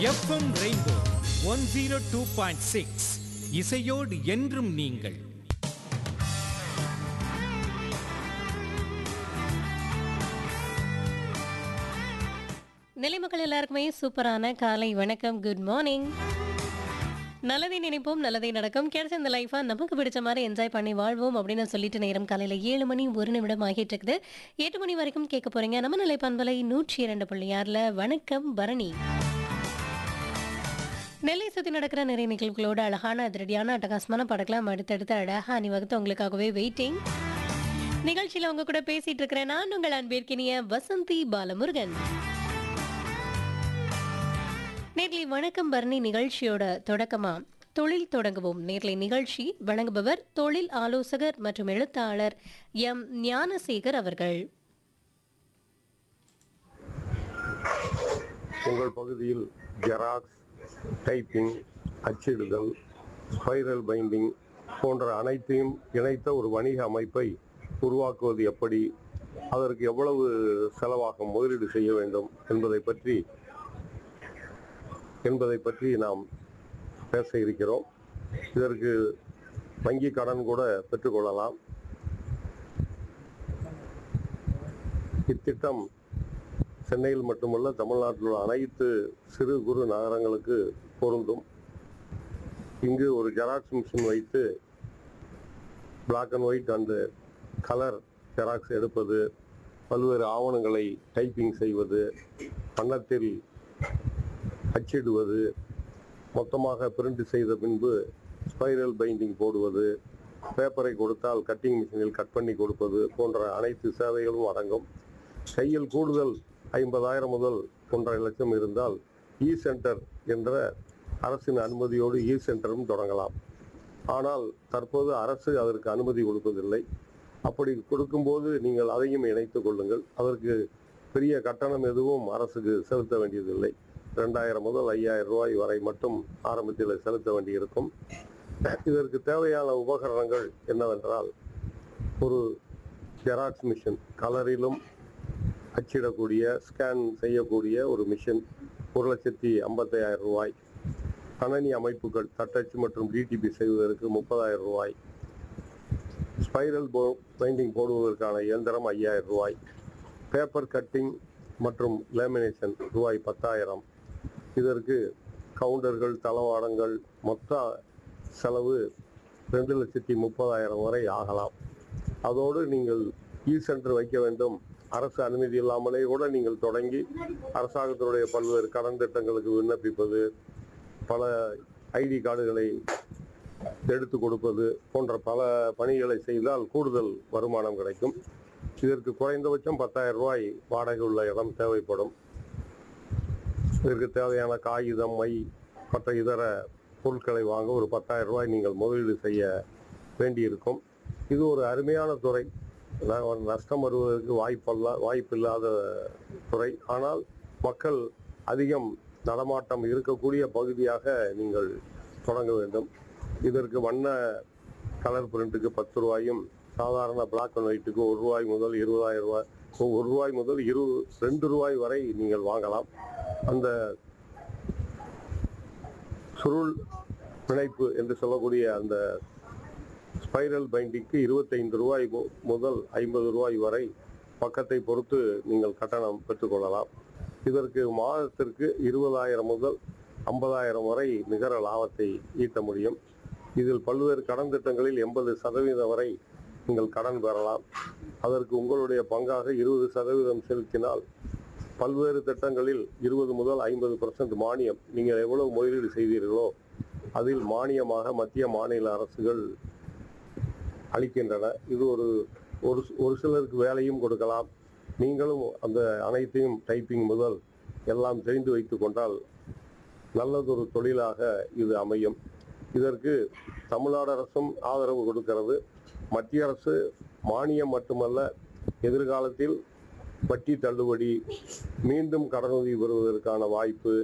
FM Rainbow one zero two point six இசையோடு என்றும் நீங்கள் நிலைமக்கள் எல்லாருக்குமே சூப்பரான காலை வணக்கம் குட் மார்னிங் நல்லதை நினைப்போம் நல்லதை நடக்கும் கிடைச்ச இந்த லைஃபா நமக்கு பிடிச்ச மாதிரி என்ஜாய் பண்ணி வாழ்வோம் அப்படின்னு சொல்லிட்டு நேரம் காலையில ஏழு மணி ஒரு நிமிடம் ஆகிட்டு இருக்குது எட்டு மணி வரைக்கும் கேட்க போறீங்க நம்ம நிலை பண்பலை நூற்றி இரண்டு புள்ளி ஆறுல வணக்கம் பரணி நெல்லை சுற்றி நடக்கிற நிறைய நிகழ்வுகளோட அழகான அதிரடியான அட்டகாசமான படக்கலாம் அடுத்தடுத்து அழகா அணிவகுத்து உங்களுக்காகவே வெயிட்டிங் நிகழ்ச்சியில உங்க கூட பேசிட்டு இருக்கிறேன் நான் உங்கள் அன்பிற்கினிய வசந்தி பாலமுருகன் நேர்லி வணக்கம் பரணி நிகழ்ச்சியோட தொடக்கமா தொழில் தொடங்குவோம் நேர்லை நிகழ்ச்சி வழங்குபவர் தொழில் ஆலோசகர் மற்றும் எழுத்தாளர் எம் ஞானசேகர் அவர்கள் உங்கள் பகுதியில் ஜெராக்ஸ் டைப்பிங் அச்சிடுதல் ஸ்பைரல் பைண்டிங் போன்ற அனைத்தையும் இணைத்த ஒரு வணிக அமைப்பை உருவாக்குவது எப்படி அதற்கு எவ்வளவு செலவாகும் முதலீடு செய்ய வேண்டும் என்பதை பற்றி என்பதை பற்றி நாம் பேச இருக்கிறோம் இதற்கு வங்கி கடன் கூட பெற்றுக்கொள்ளலாம் இத்திட்டம் சென்னையில் மட்டுமல்ல தமிழ்நாட்டில் உள்ள அனைத்து சிறு குறு நகரங்களுக்கு பொருந்தும் இங்கு ஒரு ஜெராக்ஸ் மிஷின் வைத்து black and white and colour xerox எடுப்பது பல்வேறு ஆவணங்களை டைப்பிங் செய்வது வண்ணத்தில் அச்சிடுவது மொத்தமாக பிரிண்ட் செய்த பின்பு ஸ்பைரல் பைண்டிங் போடுவது பேப்பரை கொடுத்தால் கட்டிங் மிஷினில் கட் பண்ணி கொடுப்பது போன்ற அனைத்து சேவைகளும் அடங்கும் கையில் கூடுதல் ஐம்பதாயிரம் முதல் ஒன்றரை லட்சம் இருந்தால் இ சென்டர் என்ற அரசின் அனுமதியோடு இ சென்டரும் தொடங்கலாம் ஆனால் தற்போது அரசு அதற்கு அனுமதி கொடுப்பதில்லை அப்படி கொடுக்கும்போது நீங்கள் அதையும் இணைத்துக் கொள்ளுங்கள் அதற்கு பெரிய கட்டணம் எதுவும் அரசுக்கு செலுத்த வேண்டியதில்லை ரெண்டாயிரம் முதல் ஐயாயிரம் ரூபாய் வரை மட்டும் ஆரம்பத்தில் செலுத்த வேண்டியிருக்கும் இதற்கு தேவையான உபகரணங்கள் என்னவென்றால் ஒரு ஜெராக்ஸ் மிஷின் கலரிலும் அச்சிடக்கூடிய ஸ்கேன் செய்யக்கூடிய ஒரு மிஷின் ஒரு லட்சத்தி ஐம்பத்தையாயிரம் ரூபாய் கணனி அமைப்புகள் தட்டச்சு மற்றும் டிடிபி செய்வதற்கு முப்பதாயிரம் ரூபாய் ஸ்பைரல் போ பெயிண்டிங் போடுவதற்கான இயந்திரம் ஐயாயிரம் ரூபாய் பேப்பர் கட்டிங் மற்றும் லேமினேஷன் ரூபாய் பத்தாயிரம் இதற்கு கவுண்டர்கள் தளவாடங்கள் மொத்த செலவு ரெண்டு லட்சத்தி முப்பதாயிரம் வரை ஆகலாம் அதோடு நீங்கள் இ சென்டர் வைக்க வேண்டும் அரசு அனுமதி இல்லாமலே கூட நீங்கள் தொடங்கி அரசாங்கத்தினுடைய பல்வேறு கடன் திட்டங்களுக்கு விண்ணப்பிப்பது பல ஐடி கார்டுகளை எடுத்து கொடுப்பது போன்ற பல பணிகளை செய்தால் கூடுதல் வருமானம் கிடைக்கும் இதற்கு குறைந்தபட்சம் பத்தாயிரம் ரூபாய் வாடகை உள்ள இடம் தேவைப்படும் இதற்கு தேவையான காகிதம் மை மற்ற இதர பொருட்களை வாங்க ஒரு பத்தாயிரம் ரூபாய் நீங்கள் முதலீடு செய்ய வேண்டியிருக்கும் இது ஒரு அருமையான துறை ந- நஷ்டம் வருவதற்கு வாய்ப்பல்ல வாய்ப்பில்லாத துறை ஆனால் மக்கள் அதிகம் நடமாட்டம் இருக்கக்கூடிய பகுதியாக நீங்கள் தொடங்க வேண்டும் இதற்கு வண்ண கலர் பிரிண்ட்டுக்கு பத்து ரூபாயும் சாதாரண பிளாக் அண்ட் ஒயிட்டுக்கு ஒரு ரூபாய் முதல் இருபதாயிரம் ரூபாய் ஒரு ரூபாய் முதல் இரு ரெண்டு ரூபாய் வரை நீங்கள் வாங்கலாம் அந்த சுருள் பிணைப்பு என்று சொல்லக்கூடிய அந்த ஸ்பைரல் பைண்டிங்க்கு இருபத்தைந்து ரூபாய் மு- முதல் ஐம்பது ரூபாய் வரை பக்கத்தை பொறுத்து நீங்கள் கட்டணம் பெற்றுக்கொள்ளலாம் இதற்கு மாதத்திற்கு இருபதாயிரம் முதல் ஐம்பதாயிரம் வரை நிகர லாபத்தை ஈட்ட முடியும் இதில் பல்வேறு கடன் திட்டங்களில் எண்பது சதவீதம் வரை நீங்கள் கடன் பெறலாம் அதற்கு உங்களுடைய பங்காக இருபது சதவீதம் செலுத்தினால் பல்வேறு திட்டங்களில் இருபது முதல் ஐம்பது பர்சன்ட் மானியம் நீங்கள் எவ்வளவு முதலீடு செய்தீர்களோ அதில் மானியமாக மத்திய மாநில அரசுகள் அளிக்கின்றன இது ஒரு ஒரு ஒரு சிலருக்கு வேலையும் கொடுக்கலாம் நீங்களும் அந்த அனைத்தையும் டைப்பிங் முதல் எல்லாம் தெரிந்து வைத்துக் கொண்டால் நல்லதொரு தொழிலாக இது அமையும் இதற்கு தமிழ்நாடு அரசும் ஆதரவு கொடுக்கிறது மத்திய அரசு மானியம் மட்டுமல்ல எதிர்காலத்தில் வட்டி தள்ளுபடி மீண்டும் கடனுதவி பெறுவதற்கான வாய்ப்பு